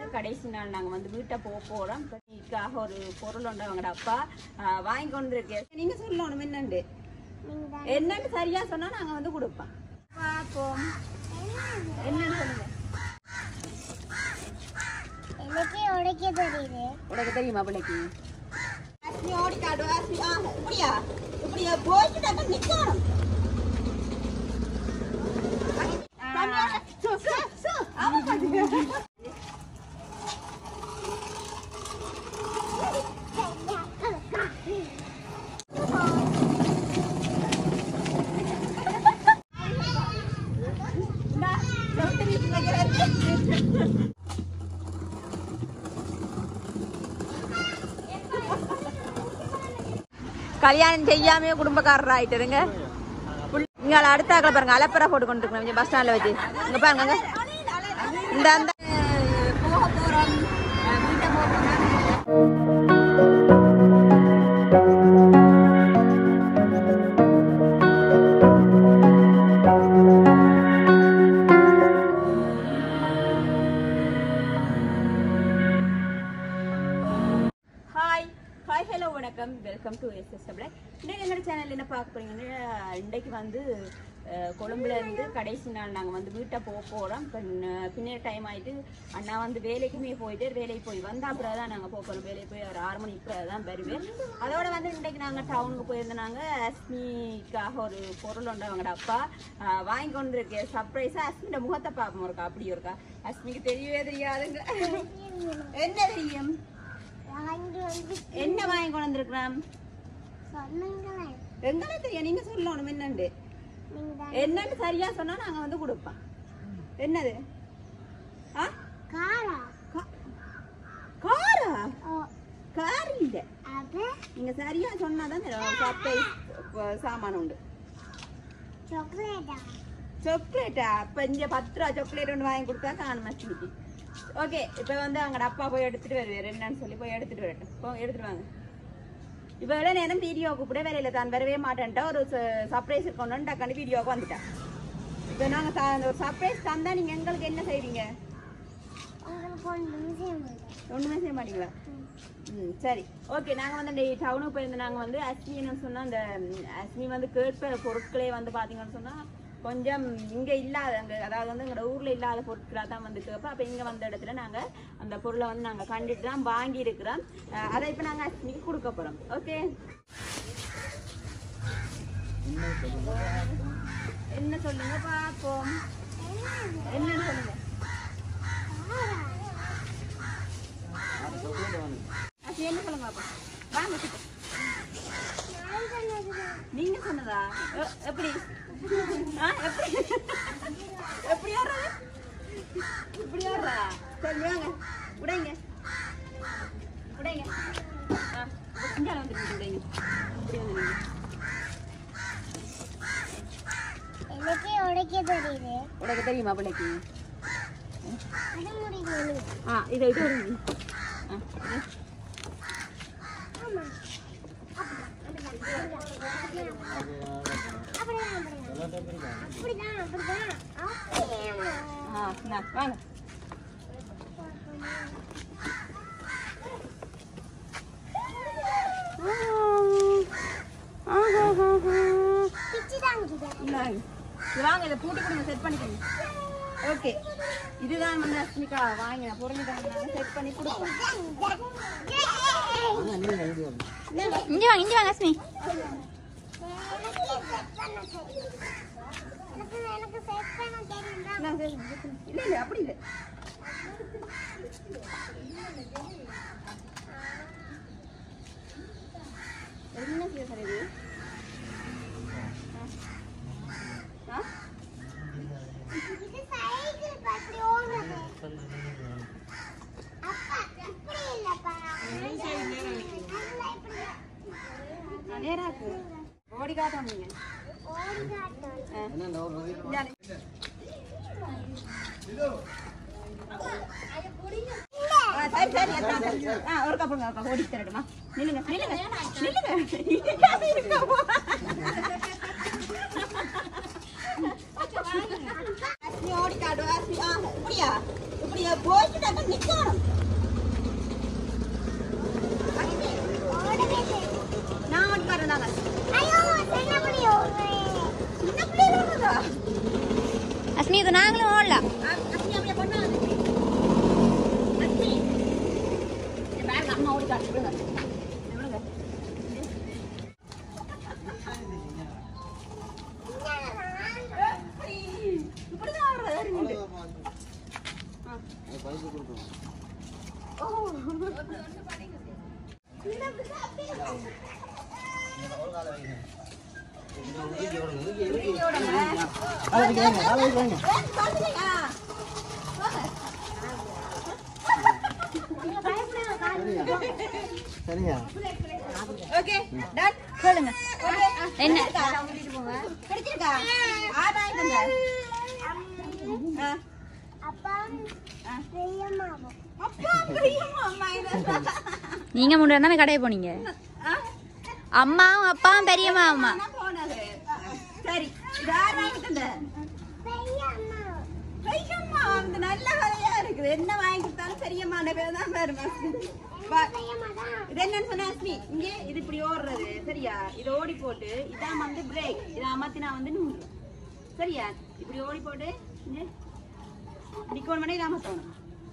கடைசி நாள் நாங்க வந்து வீட்டை போக போறோம் இதுக்காக ஒரு பொருள் உண்டு அவங்களோட அப்பா ஆஹ், வாங்கி கொண்டு இருக்கேன் நீங்க சொல்லணும் என்னண்டு என்னன்னு சரியா சொன்னா நாங்க வந்து கொடுப்போம் பார்ப்போம் என்னன்னு சொல்லுங்க எனக்கு உடைக்க தெரியுது உனக்கு தெரியுமா பிள்ளைக்கு அஸ்மி ஓடி காடு அஸ்மி ஆ இப்படியா இப்படியா போயிட்டு நம்ம நிக்கணும் சு, சு, சு. ஆமா, பாருங்க. இந்தா, செவுத்து வீட்டுல வைக்கிறது. கல்யாணம் செய்யாமே குடும்பக்காரர் ஆயிட்டுருங்க இங்க அடுத்தாக்களை பாருங்க அலப்பறை போட்டு கொண்டு இருக்கணும் பஸ் ஸ்டாண்ட்ல வச்சு இங்க பாருங்க இங்க. இந்த அந்த போக போறோம் வீட்டை போக போறோம் ஹாய் ஹாய் ஹலோ வணக்கம் வெல்கம் டு எஸ்எஸ் பிளாக் இன்றைக்கு எங்களோட சேனல் என்ன பார்க்க போறீங்கன்னா இன்றைக்கு வந்து அஹ், கொழும்புல இருந்து கடைசி நாள் நாங்கள் வந்து வீட்டை போக போகிறோம் பின்னாடி டைம் ஆயிட்டு அண்ணா வந்து வேலைக்குமே போயிட்டு வேலைக்கு போய் வந்தா அப்புறம் தான் நாங்கள் போக போகிறோம் வேலைக்கு போய் ஒரு ஆறு மணிக்கு அப்புறம் தான் வருவேன் அதோட வந்து இன்றைக்கு நாங்கள் டவுனுக்கு போயிருந்தோம் அஸ்மிக்காக ஒரு பொருள் உண்டு அவங்களோட அப்பா அஹ், வாங்கி கொண்டு இருக்கேன் சர்ப்ரைஸாக அஸ்மியோட முகத்தை பார்ப்போம் இருக்கா அப்படி இருக்கா அஸ்மிக்கு தெரியவே தெரியாதுங்க என்ன தெரியும் வாங்கி வந்து என்ன வாங்கி கொண்டு வந்திருக்கிறோம் சொன்னீங்களே எங்களுக்கு தெரியும் நீங்க சொல்லணும் என்னண்டு நீங்க என்னன்னு சரியா சொன்னா நாங்க வந்து கொடுப்போம் என்னது ஆ காரா கா- காரா ஓ கார் இல்ல அது நீங்க சரியா சொன்னாதான் சர்ப்ரைஸ் சாமான் உண்டு சாக்லேட்டா சாக்லேட்டா அப்ப இங்க பத்து ரூபா சாக்லேட் ஒன்று வாங்கி கொடுத்தா காணும் மச்சிக்கு ஓகே இப்போ வந்து அவங்க அப்பா போய் எடுத்துட்டு வருவார் என்னன்னு சொல்லி போய் எடுத்துட்டு வரட்டும் போ எடுத்துட்டு வாங்க இப்போ எவ்வளோ நேரம் வீடியோ கூப்பிட வேலையில தான் வரவே மாட்டேன்ட்டா ஒரு சர்ப்ரைஸ் இருக்கணும்னு டக்காண்டு வீடியோவுக்கு வந்துட்டேன் இப்போ நாங்கள் ஒரு சர்ப்ரைஸ் தந்தா நீங்க எங்களுக்கு என்ன செய்வீங்க உங்களுக்கு ஒன்றும் செய்ய மாட்டேன் ஒன்றுமே செய்ய மாட்டீங்களா ம் சரி ஓகே நாங்கள் வந்து இந்த டவுனுக்கு போயிருந்தோம் நாங்கள் வந்து அஸ்மின்னு சொன்னால் அந்த ம், அஸ்மி வந்து கேட்ப பொருட்களே வந்து பார்த்தீங்கன்னு சொன்னால் கொஞ்சம் இங்கே இல்லாத அங்கே அதாவது வந்து எங்களோட ஊரில் இல்லாத பொருட்களாக தான் வந்து கேட்போம் அப்போ இங்கே வந்த இடத்துல நாங்கள் அந்த பொருளை வந்து நாங்கள் கண்டுட்டு தான் வாங்கி இருக்கிறோம் அதை இப்போ நாங்கள் அஸ்மிக்கு கொடுக்க போகிறோம் ஓகே என்ன சொல்லுங்க பார்ப்போம் என்னன்னு சொல்லுங்க அஸ்மி என்ன சொல்லுங்க பார்ப்போம் வாங்க கிட்ட நான் சொன்னதுதான் நீங்க சொன்னதா எ- எப்படி ஆ, எப்படி எப்படி ஆடுறது இப்படி ஆடுறா சரி வாங்க உடைங்க உடைங்க ஆ, இங்க வந்துருங்க உடைங்க இப்படி வந்து நில்லுங்க. எனக்கு உடைக்க தெரியுது உடைக்க தெரியுமா பிள்ளைக்கு அது முடியும் ஆ இதை இது வருங்க ஆ இது. ஆமா அப்படிதான் அப்படிதான் அப்படிதான் அப்படிதான் அப்படிதான் ஆ இந்தா, வாங்க பிச்சு தாங்க இந்தாங்க. இது வாங்க இதை பூட்டி கொடுங்க செட் பண்ணிக்கோங்க ஓகே இதுதான் வந்து அஸ்மிகா வாங்கின பொருள் தான் நாங்கள் செட் பண்ணி கொடுப்போம் இங்க வாங்க இங்க வாங்க அஸ்மி எனக்கு எனக்கு செட் பண்ண தெரியும் நான் சரி, இல்ல இல்ல அப்படி இல்ல என்ன செய்ய சார் இது ஆ? ஆ? இது சைக்கிள் பத்தி ஓடுறது அப்பா இப்படி இல்லப்பா அதுல இப்படி ஆ, நேரா இருக்கு ஓடி காட்டோம் நீங்க ஓடி காட்டும் ஆ. இந்தாங்க. ஆ, சரி சரி அதான், சரி. ஆ ஒரு கப்பு ஒரு கப்பு ஓடி தரட்டுமா நில்லுங்க நில்லுங்க நில்லுங்க அஸ்மி ஓடி காடு அஸ்மி ஆ இப்படியா இப்படியா போயிட்டு நம்ம நிக்கணும் சரியா ஓகே டன் சொல்லுங்க என்ன பிடிச்சிருக்கா ஆறு ஆயிட்டு ஆ அப்பா பெரியம்மாவும் அப்பா பிரியமா அம்மா இது நீங்க முன்னாடி தானே கடையை போனீங்க ஆ? அம்மாவும் அப்பாவும் பெரியம்மா அம்மா நான் போனது சரி யார் வாங்கிட்டு பெரியம்மாவும் பெரியம்மா வந்து நல்ல வேலையா இருக்குது என்ன வாங்கி கொடுத்தாலும் பெரியம்மா பேர் தான் பாரு வா- பெரியம்மா தான் இது என்னன்னு சொன்னா அஸ்மி இங்கே இது இப்படி ஓடுறது சரியா இது ஓடி போட்டு இதான் வந்து பிரேக் இதை அமர்த்தினா வந்து நூறு சரியா இப்படி ஓடி போட்டு இங்கே நிக்கோன் மணி இதை அமர்த்தணும்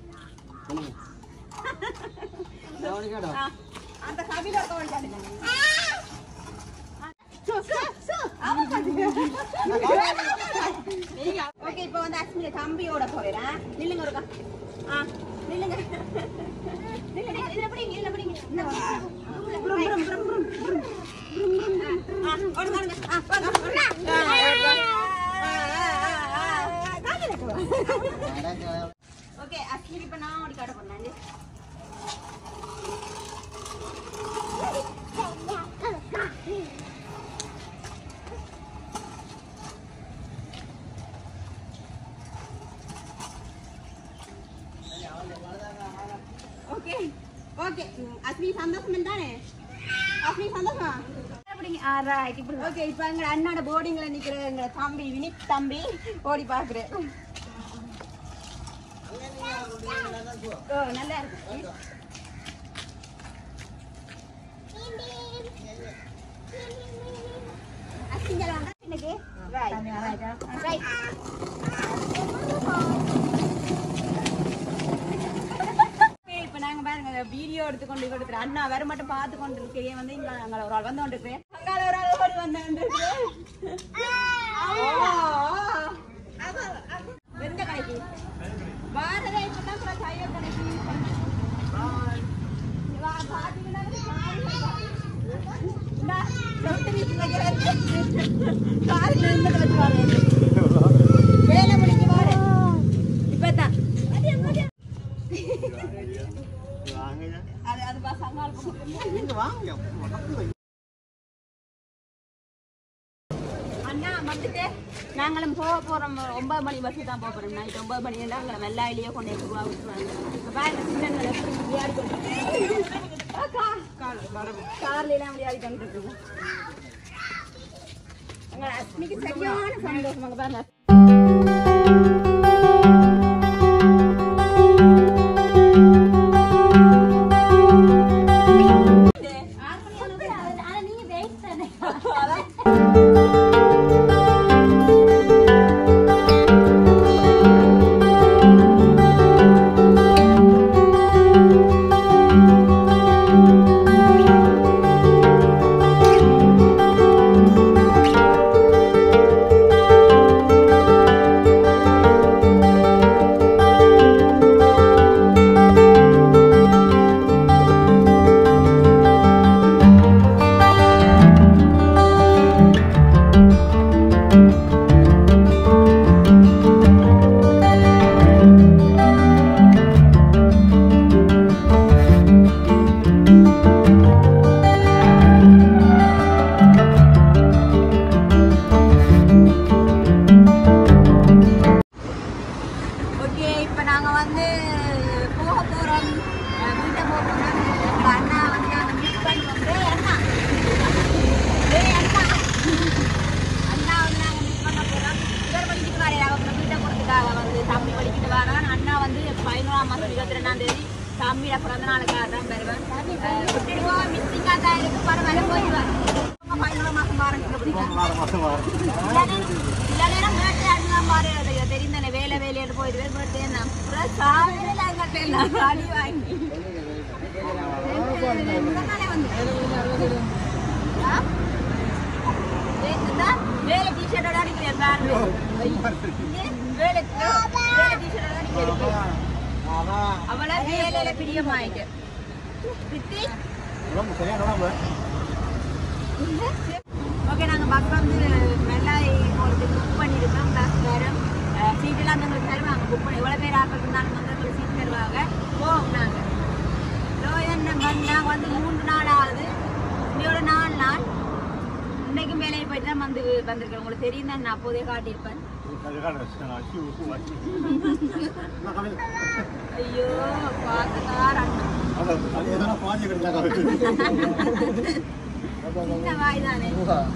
ஆ, அந்த கவிதை கோல் காட்டுங்க ஓகே இப்போ வந்து அஸ்மில தம்பியோட போறேன் நில்லுங்க ஒருக்கா ஆ நில்லுங்க நில்லுங்க இதுல பிடிங்க இதுல பிடிங்க இந்த புரும் புரும் புரும் புரும் புரும் புரும் புரும் ஆ ஓடுங்க ஓடுங்க ஆ வாங்க ஓடுங்க ஓகே அஸ்மி இப்போ நான் ஓடி காட்ட போறேன் ஓகே ஓகே அஸ்மி சந்தோஷம் தானே அஸ்மி சந்தோஷமா ஓகே இப்போ எங்க அண்ணாட போர்டிங்ல நிக்கிற எங்க தம்பி வினித் தம்பி ஓடி பாக்குறேன் ஓ நல்லா இருக்கு அஸ்மிங்கலாம் இன்னைக்கு ரைட் ரைட் இப்ப நாங்க பாருங்க வீடியோ எடுத்து கொண்டு கொடுக்குற அண்ணா வர மட்டும் பார்த்து கொண்டு இருக்கிறேன் வந்து இங்க அங்க ஒரு ஆள் வந்து கொண்டு இருக்கிறேன் அங்கால ஒரு ஆள் ஓடி வந்து எந்த கடைக்கு பாரத இப்பதான் கூட தையல் கடைக்கு வா, பாத்தீங்கன்னா இந்தா, சொட்டு வீட்டுல காரில் நின்று வச்சு வேலை முடிஞ்சு பாரு இப்பதான் அது அது பஸ் அங்க இருக்கும் அண்ணா வந்துட்டு நாங்களும் போக போறோம் ஒன்பது மணி பஸ் தான் போக போறோம் நைட் ஒன்பது மணி தான் எங்களை வெள்ளாயிலேயே கொண்டு போய் ரூபா விட்டுருவாங்க இப்போ பாருங்க சின்னங்களை எப்படி விளையாடி கொண்டு கார்ல எல்லாம் விளையாடி கொண்டு இருக்குங்க எங்களை அஸ்மிக்கு சரியான சந்தோஷம் அங்க பாருங்க ஓகே இப்போ நாங்கள் வந்து போக போகிறோம் வீட்டை போக போகிறோம் எங்கள் அண்ணா வந்து நாங்கள் மிஸ் பண்ணுவோம் டே அண்ணா டே அண்ணா அண்ணா வந்து நாங்கள் மிஸ் பண்ண போகிறோம் இவர் படிக்கிட்டு வரையா அவங்க வீட்டை போகிறதுக்காக வந்து தம்பி படிக்கிட்டு வரான் அண்ணா வந்து பதினோராம் மாதம் இருபத்தி ரெண்டாம் தேதி தம்பியோட பிறந்த நாளுக்காக தான் வருவேன் விட்டுடுவோம் மிஸ்ஸிங்காக தான் இருக்கு பரவாயில்ல போயிடுவார் பதினோராம் மாதம் ஆரம்பிக்க இல்ல நேரம் birthday அண்ணன் பாரு, அது தெரிந்தன வேலை வேலைன்னு போயிடுவேன் birthday என்ன அப்புறம் சாப்பிடல அங்கிட்ட எல்லாம் அடி வாங்கி முன்னாலே வந்து. ஆ? ஏ- இந்தா, வேலை t-shirt ஓட அடிக்கிறேன் பாரு. இங்கே வேலை வேலை t-shirt ஓட அடிக்கிறேன் அதான் அவளை வேலையில பிரியமாயிட்டு பித்தி உடம்பு சரியான உடம்பு ஓகே நாங்கள் பஸ் வந்து மெல்லாய் போகிறதுக்கு புக் பண்ணியிருக்கோம் பஸ் வரும் சீட்டெல்லாம் எங்களுக்கு தருவாங்க புக் பண்ணி எவ்வளோ பேர் ஆக்கள் இருந்தாலும் வந்து எங்களுக்கு சீட் தருவாங்க போவோம் நாங்கள் லோயன் நாங்கள் வந்து மூன்று நாள் ஆகுது இன்னையோட நாலு நாள் இன்னைக்கும் வேலையை போயிட்டு தான் வந்து வந்திருக்கேன் உங்களுக்கு தெரியும் தான் நான் அப்போதே காட்டியிருப்பேன் ஐயோ பார்த்துக்கார் அண்ணா சின்ன வாய் தானே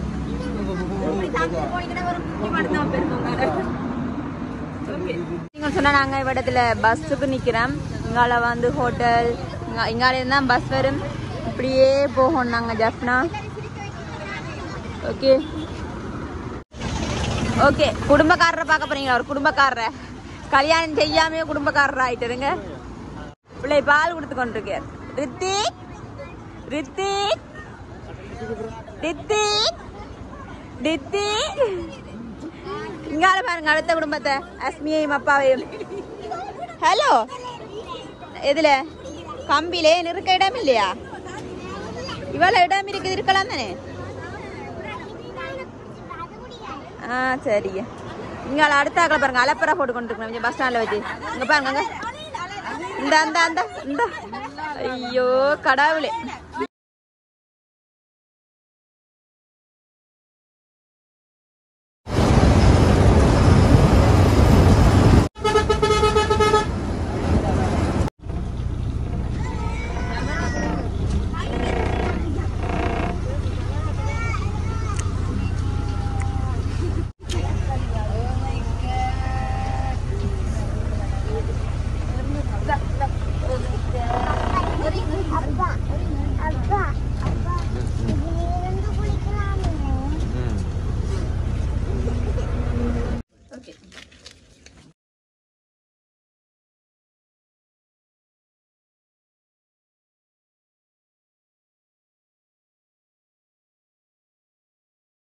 நீங்கள் சொன்ன நாங்கள் இடத்துல பஸ்ஸுக்கு நிற்கிறோம் இங்கால வந்து ஹோட்டல் இங்கே இங்கால தான் பஸ் வரும் இப்படியே போகணும் நாங்கள் ஜப்னா ஓகே ஓகே குடும்பக்காரரை பார்க்க போறீங்களா ஒரு குடும்பக்காரரை கல்யாணம் செய்யாமே குடும்பக்காரர் ஆயிட்டுருங்க பிள்ளை பால் கொடுத்து கொண்டிருக்கார் ரித்திக் ரித்திக் ரித்திக் ரித்திக் இங்கால பாருங்க அடுத்த குடும்பத்தை அஸ்மியையும் அப்பாவையும் ஹலோ எதுல கம்பிலே இருக்க இடம் இல்லையா இவ்வளவு இடம் இருக்குது இருக்கலாம் தானே ஆ சரிங்க இங்க அடுத்த ஆக்களை பாருங்க அலப்பரா போட்டு கொண்டு இருக்கணும் கொஞ்சம் பஸ் ஸ்டாண்ட்ல வச்சு இங்க பாருங்க அங்க. இந்த அந்த அந்த இந்த ஐயோ கடவுளே